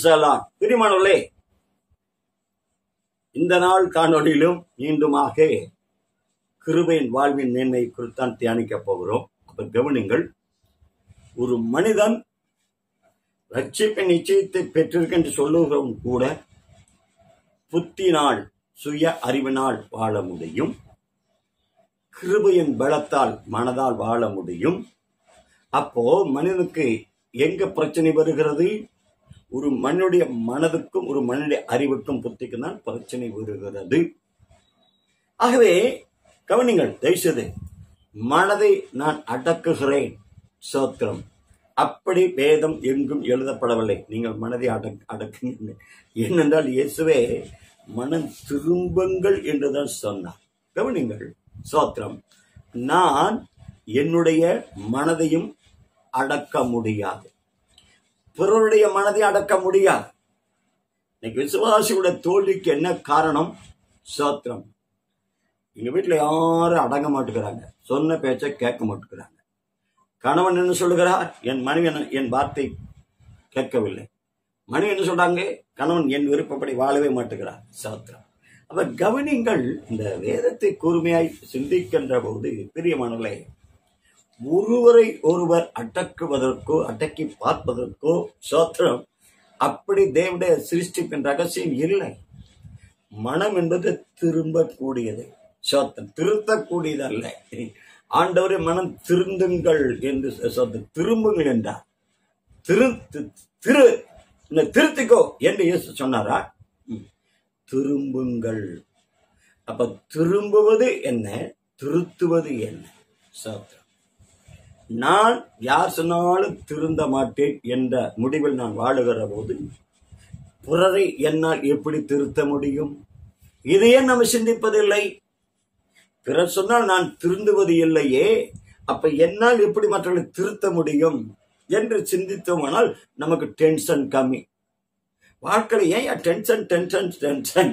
பிரைசலான் பிரிமானவர்களே இந்த நாள் காணொளியிலும் மீண்டுமாக கிருபையின் வாழ்வின் மேன்மை குறித்தான் தியானிக்கப் போகிறோம் அப்ப கவனிங்கள் ஒரு மனிதன் ரட்சிப்பின் நிச்சயத்தை பெற்றிருக்க சொல்லுகிறவன் கூட புத்தினால் சுய அறிவினால் வாழ முடியும் கிருபையின் பலத்தால் மனதால் வாழ முடியும் அப்போ மனிதனுக்கு எங்க பிரச்சனை வருகிறது ஒரு மனுடைய மனதுக்கும் ஒரு மனுடைய அறிவுக்கும் புத்திக்கும் தான் பிரச்சனை வருகிறது ஆகவே கவனிங்கள் தயவுசெய்து மனதை நான் அடக்குகிறேன் சோத்திரம் அப்படி வேதம் எங்கும் எழுதப்படவில்லை நீங்கள் மனதை அடக் அடக்குங்க ஏனென்றால் இயேசுவே மனம் திரும்புங்கள் என்றுதான் சொன்னார் கவனிங்கள் சோத்திரம் நான் என்னுடைய மனதையும் அடக்க முடியாது பிறருடைய மனதை அடக்க முடியாது இன்னைக்கு விசுவாசியோட தோல்விக்கு என்ன காரணம் சோத்திரம் எங்க வீட்டுல யாரும் அடங்க மாட்டேங்கிறாங்க சொன்ன பேச்சை கேட்க மாட்டேங்கிறாங்க கணவன் என்ன சொல்லுகிறார் என் மனைவி என்ன- என் வார்த்தை கேட்கவில்லை மனைவி என்ன சொல்றாங்க கணவன் என் விருப்பப்படி வாழவே மாட்டேங்கிறார் சோத்திரம் அப்ப கவனிங்கள் இந்த வேதத்தை கூர்மையாய் சிந்திக்கின்ற போது பிரியமானவர்களே ஒருவரை ஒருவர் அடக்குவதற்கோ அடக்கி பார்ப்பதற்கோ சோத்திரம் அப்படி தேவனுடைய சிருஷ்டிப்பின் ரகசியம் இல்லை மனம் என்பது திரும்பக்கூடியது சோத்திரம் திருத்தக்கூடியதல்ல ஆண்டவரே மனம் திருந்துங்கள் என்று சொத்து திரும்புங்கள் என்றார் திரு தி- திரு இந்த திருத்திக்கோ என்று இயேசு சொன்னாரா ம். திரும்புங்கள் அப்ப திரும்புவது என்ன திருத்துவது என்ன சோத்திரம் நான் யார் சொன்னாலும் திருந்த மாட்டேன் என்ற முடிவில் நான் வாழுகிற போது பிறரை என்னால் எப்படி திருத்த முடியும் இதையே நம்ம சிந்திப்பதில்லை பிறர் சொன்னால் நான் திருந்துவது இல்லையே அப்ப என்னால் எப்படி மற்றவர்களை திருத்த முடியும் என்று சிந்தித்தோமானால் நமக்கு டென்ஷன் கம்மி வாழ்க்கையில ஏன் டென்ஷன் டென்ஷன் டென்ஷன்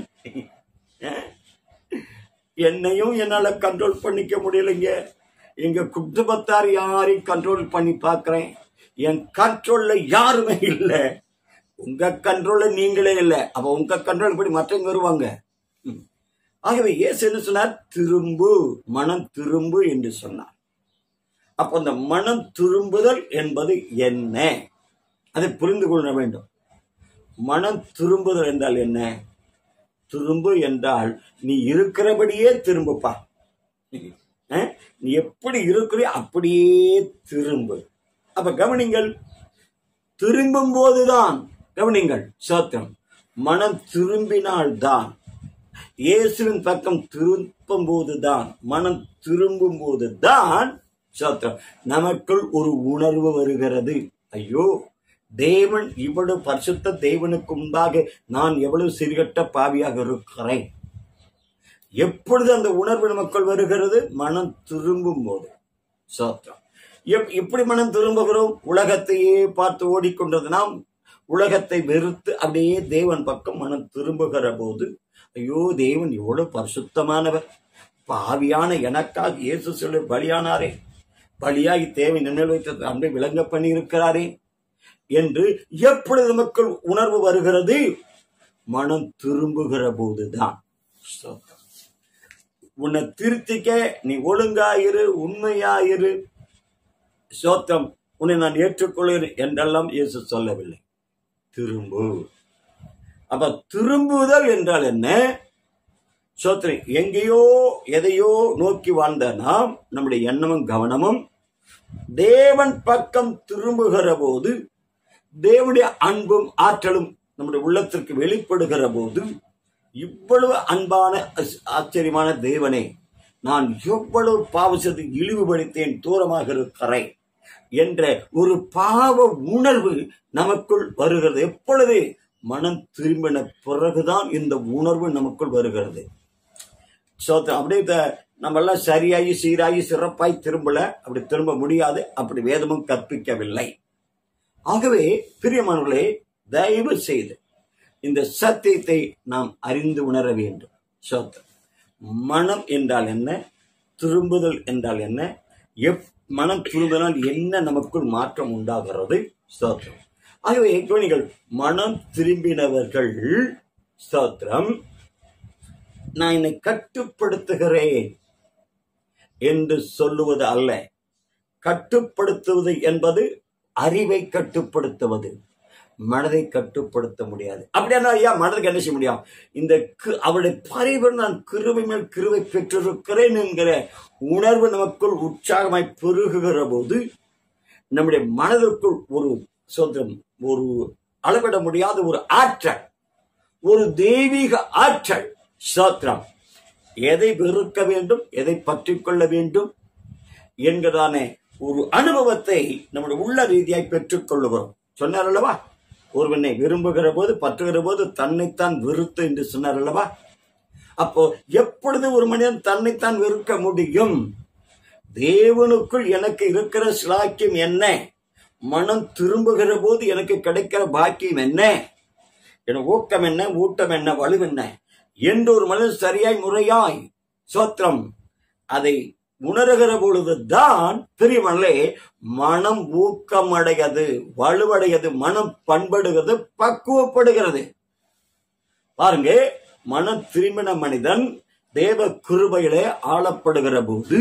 என்னையும் என்னால கண்ட்ரோல் பண்ணிக்க முடியலைங்க எங்க குடும்பத்தார் யாரையும் கண்ட்ரோல் பண்ணி பார்க்கிறேன் என் கண்ட்ரோல்ல யாருமே இல்ல உங்க கண்ட்ரோல்ல நீங்களே இல்ல அப்ப உங்க கண்ட்ரோல் படி மற்றவங்க வருவாங்க ம். ஆகவே இயேசு என்ன சொன்னார் திரும்பு மனம் திரும்பு என்று சொன்னார் அப்ப அந்த மனம் திரும்புதல் என்பது என்ன அதை புரிந்து கொள்ள வேண்டும் மனம் திரும்புதல் என்றால் என்ன திரும்பு என்றால் நீ இருக்கிறபடியே திரும்புப்பா அஹ்? நீ எப்படி இருக்கிறியோ அப்படியே திரும்பு அப்ப கவனிங்கள் திரும்பும் போதுதான் கவனிங்கள் சோத்திரம் மனம் திரும்பினால்தான் இயேசுவின் பக்கம் திரும்பும் போதுதான் மனம் திரும்பும் போதுதான் சோத்திரம் நமக்குள் ஒரு உணர்வு வருகிறது ஐயோ தேவன் இவ்வளவு பரிசுத்த தேவனுக்கு முன்பாக நான் எவ்வளவு சிறுகட்ட பாவியாக இருக்கிறேன் எப்பொழுது அந்த உணர்வு நமக்குள் வருகிறது மனம் திரும்பும் போது சோத்திரம் எப்- எப்படி மனம் திரும்புகிறோம் உலகத்தையே பார்த்து ஓடிக்கொண்டது நாம் உலகத்தை வெறுத்து அப்படியே தேவன் பக்கம் மனம் திரும்புகிற போது ஐயோ தேவன் எவ்வளவு பரிசுத்தமானவர் பாவியான எனக்காக இயேசு சொல்லி பலியானாரே பலியாகி தேவை நினைவு வைத்த அன்பை விளங்க பண்ணி இருக்கிறாரே என்று எப்பொழுது நமக்குள் உணர்வு வருகிறது மனம் திரும்புகிற போதுதான் ஸ்தோத்திரம். உன்னை திருத்திக்க நீ ஒழுங்காயிரு உண்மையாயிரு சோத்திரம் உன்னை நான் ஏற்றுக்கொள்கிறேன் என்றெல்லாம் இயேசு சொல்லவில்லை திரும்பு அப்ப திரும்புதல் என்றால் என்ன சோத்திரம் எங்கேயோ எதையோ நோக்கி வாழ்ந்த நாம் நம்முடைய எண்ணமும் கவனமும் தேவன் பக்கம் திரும்புகிற போது தேவனுடைய அன்பும் ஆற்றலும் நம்முடைய உள்ளத்திற்கு வெளிப்படுகிற போது இவ்வளவு அன்பான ஆச்ச- ஆச்சரியமான தேவனே நான் எவ்வளவு பாவசத்தை இழிவுபடுத்தேன் தூரமாக இருக்கிறேன் என்ற ஒரு பாவ உணர்வு நமக்குள் வருகிறது எப்பொழுது மனம் திரும்பின பிறகுதான் இந்த உணர்வு நமக்குள் வருகிறது சோத்திரம் அப்படியே த- நம்ம எல்லாம் சரியாகி சீராகி சிறப்பாய் திரும்பல அப்படி திரும்ப முடியாது அப்படி வேதமும் கற்பிக்கவில்லை ஆகவே பிரியமானவர்களே தயவு செய்து இந்த சத்தியத்தை நாம் அறிந்து உணர வேண்டும் சோத்திரம் மனம் என்றால் என்ன திரும்புதல் என்றால் என்ன எப் மனம் திரும்பினால் என்ன நமக்குள் மாற்றம் உண்டாகிறது ஸ்தோத்திரம் ஆகவே கவனிங்கள் மனம் திரும்பினவர்கள் ஸ்தோத்திரம் நான் என்னை கட்டுப்படுத்துகிறேன் என்று சொல்லுவது அல்ல கட்டுப்படுத்துவது என்பது அறிவை கட்டுப்படுத்துவது மனதை கட்டுப்படுத்த முடியாது அப்படின்னா ஐயா மனதுக்கு என்ன செய்ய முடியும் இந்த கு- அவருடைய பரிவு நான் கிருபை மேல் கிருவை பெற்றிருக்கிறேன் என்கிற உணர்வு நமக்குள் உற்சாகமாய் பெருகுகிற போது நம்முடைய மனதிற்குள் ஒரு சுதந்திரம் ஒரு அளவிட முடியாத ஒரு ஆற்றல் ஒரு தெய்வீக ஆற்றல் சோத்திரம் எதை வெறுக்க வேண்டும் எதை பற்றிக் கொள்ள வேண்டும் என்கிறதான ஒரு அனுபவத்தை நம்முடைய உள்ள ரீதியாய் பெற்றுக் கொள்ளுகிறோம் சொன்னார் அல்லவா ஒருவனை விரும்புகிற போது பற்றுகிற போது தன்னைத்தான் வெறுத்து என்று சொன்னார் அல்லவா அப்போ எப்பொழுது ஒரு மனிதன் தன்னைத்தான் வெறுக்க முடியும் தேவனுக்குள் எனக்கு இருக்கிற சிலாக்கியம் என்ன மனம் திரும்புகிற போது எனக்கு கிடைக்கிற பாக்கியம் என்ன என ஊக்கம் என்ன ஊட்டம் என்ன வலு என்ன என்று ஒரு மனிதன் சரியாய் முறையாய் சோத்திரம் அதை உணர்கிற பொழுதுதான் பிரிவனே மனம் ஊக்கமடைகிறது வலுவடைகிறது மனம் பண்படுகிறது பக்குவப்படுகிறது பாருங்க மனம் திரும்பின மனிதன் தேவ கிருபையிலே ஆளப்படுகிற போது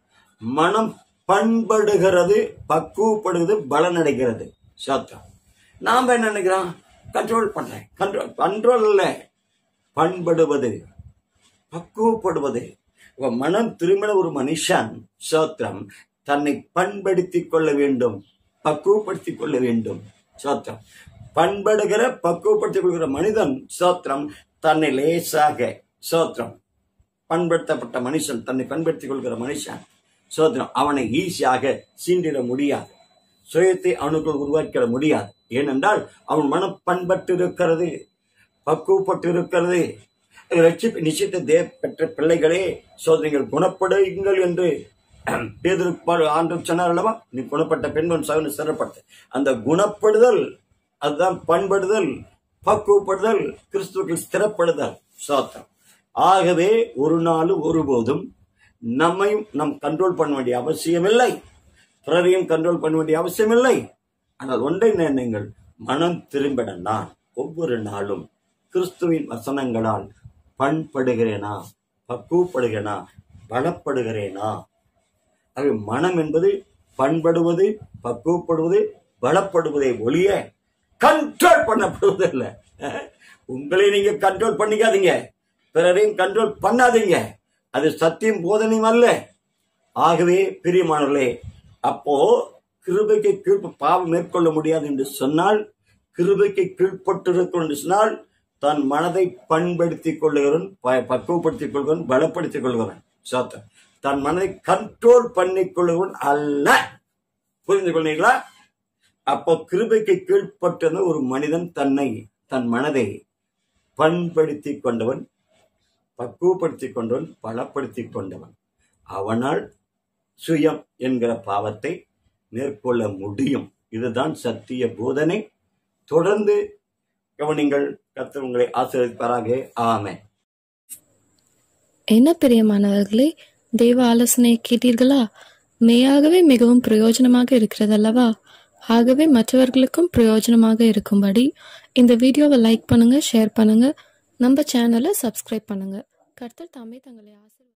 மனம் பண்படுகிறது பக்குவப்படுகிறது பலனடைகிறது சோத்திரம் நாம என்ன நினைக்கிறோம் கண்ட்ரோல் பண்றேன் கண்ட்ரோல் கண்ட்ரோல் இல்ல பண்படுவது பக்குவப்படுவது இப்ப மனம் திரும்பின ஒரு மனுஷன் சோத்திரம் தன்னை பண்படுத்திக் கொள்ள வேண்டும் பக்குவப்படுத்திக் கொள்ள வேண்டும் சோத்திரம் பண்படுகிற பக்குவப்படுத்திக் கொள்கிற மனிதன் சோத்திரம் தன்னை லேசாக சோத்திரம் பண்படுத்தப்பட்ட மனுஷன் தன்னை பண்படுத்திக் கொள்கிற மனுஷன் சோத்திரம் அவனை ஈஸியாக சீண்டிட முடியாது சுயத்தை அவனுக்குள் உருவாக்கிட முடியாது ஏனென்றால் அவன் மனம் பண்பட்டு இருக்கிறது பக்குவப்பட்டு இருக்கிறது ரட்சிப்பு நிச்சயத்தை தேவ பெற்ற பிள்ளைகளே சோதனைகள் குணப்படுங்கள் என்று பேதருக்கு ஆண்டு சொன்னார் அல்லவா நீ குணப்பட்ட பெண்மன் சகன சிறப்படுத்த அந்த குணப்படுதல் அதுதான் பண்படுதல் பக்குவப்படுதல் கிறிஸ்துவுக்கு ஸ்திரப்படுதல் சோத்திரம் ஆகவே ஒரு நாள் ஒருபோதும் நம்மையும் நம் கண்ட்ரோல் பண்ண வேண்டிய அவசியமில்லை பிறரையும் கண்ட்ரோல் பண்ண வேண்டிய அவசியமில்லை ஆனால் ஒன்றை நீங்கள் மனம் திரும்பிட நான் ஒவ்வொரு நாளும் கிறிஸ்துவின் வசனங்களால் பண்படுகிறேனா பக்குவப்படுகிறேனா பலப்படுகிறேனா ஆகவே மனம் என்பது பண்படுவது பக்குவப்படுவது பலப்படுவதை ஒழிய கண்ட்ரோல் பண்ணப்படுவது இல்ல உங்களை நீங்க கண்ட்ரோல் பண்ணிக்காதீங்க பிறரையும் கண்ட்ரோல் பண்ணாதீங்க அது சத்தியம் போதனையும் அல்ல ஆகவே பிரியமானவர்களே அப்போ கிருபைக்கு கீழ் பாவம் மேற்கொள்ள முடியாது என்று சொன்னால் கிருபைக்கு கீழ்ப்பட்டிருக்கும் என்று சொன்னால் தன் மனதை பண்படுத்திக் கொள்ளுகிறவன் ப- பக்குவப்படுத்திக் கொள்கிறவன் பலப்படுத்திக் கொள்கிறவன் சோத்தம் தன் மனதை கண்ட்ரோல் பண்ணிக் கொள்ளுகிறவன் அல்ல புரிந்து கொண்டீங்களா அப்போ கிருபைக்கு கீழ்ப்பட்ட ஒரு மனிதன் தன்னை தன் மனதை பண்படுத்திக் கொண்டவன் பக்குவப்படுத்திக் கொண்டவன் பலப்படுத்திக் கொண்டவன் அவனால் சுயம் என்கிற பாவத்தை மேற்கொள்ள முடியும் இதுதான் சத்திய போதனை தொடர்ந்து கவனிங்கள் கர்த்தர் உங்களை ஆசீர்வதிப்பாராக ஆமென் என்ன பிரியமானவர்களே தெய்வ ஆலோசனை கேட்டீர்களா மெய்யாகவே மிகவும் பிரயோஜனமாக இருக்கிறதல்லவா ஆகவே மற்றவர்களுக்கும் பிரயோஜனமாக இருக்கும்படி இந்த வீடியோவை லைக் பண்ணுங்க ஷேர் பண்ணுங்க நம்ம சேனலை சப்ஸ்கிரைப் பண்ணுங்க கர்த்தர் தாமே தங்களை ஆசீர்வதிப்பார்